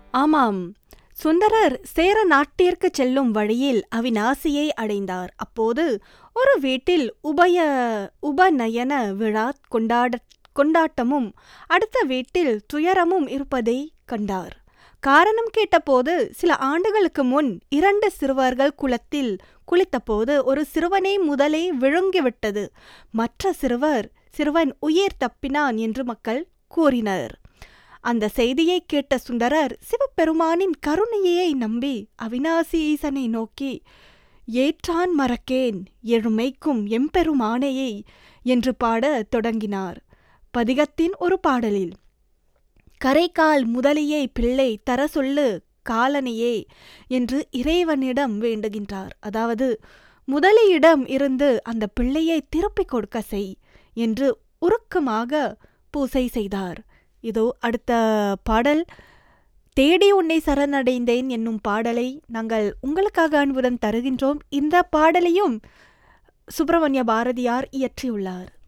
ஆமாம் சுந்தரர் சேர நாட்டிற்கு செல்லும் வழியில் அவிநாசியை அடைந்தார் அப்போது ஒரு வீட்டில் உபய உபநயன விழா கொண்டாட கொண்டாட்டமும் அடுத்த வீட்டில் துயரமும் இருப்பதை கண்டார் காரணம் கேட்டபோது சில ஆண்டுகளுக்கு முன் இரண்டு சிறுவர்கள் குளத்தில் குளித்தபோது ஒரு சிறுவனை முதலே விழுங்கிவிட்டது மற்ற சிறுவர் சிறுவன் உயிர் தப்பினான் என்று மக்கள் கூறினர் அந்த செய்தியை கேட்ட சுந்தரர் சிவபெருமானின் கருணையை நம்பி அவிநாசி ஈசனை நோக்கி ஏற்றான் மறக்கேன் எழுமைக்கும் எம்பெருமானையை என்று பாடத் தொடங்கினார் பதிகத்தின் ஒரு பாடலில் கரைக்கால் முதலியை பிள்ளை தர சொல்லு காலனையே என்று இறைவனிடம் வேண்டுகின்றார் அதாவது முதலியிடம் இருந்து அந்த பிள்ளையை திருப்பிக் கொடுக்க செய் என்று உருக்கமாக பூசை செய்தார் இதோ அடுத்த பாடல் தேடி உன்னை சரணடைந்தேன் என்னும் பாடலை நாங்கள் உங்களுக்காக அன்புடன் தருகின்றோம் இந்த பாடலையும் சுப்பிரமணிய பாரதியார் இயற்றியுள்ளார்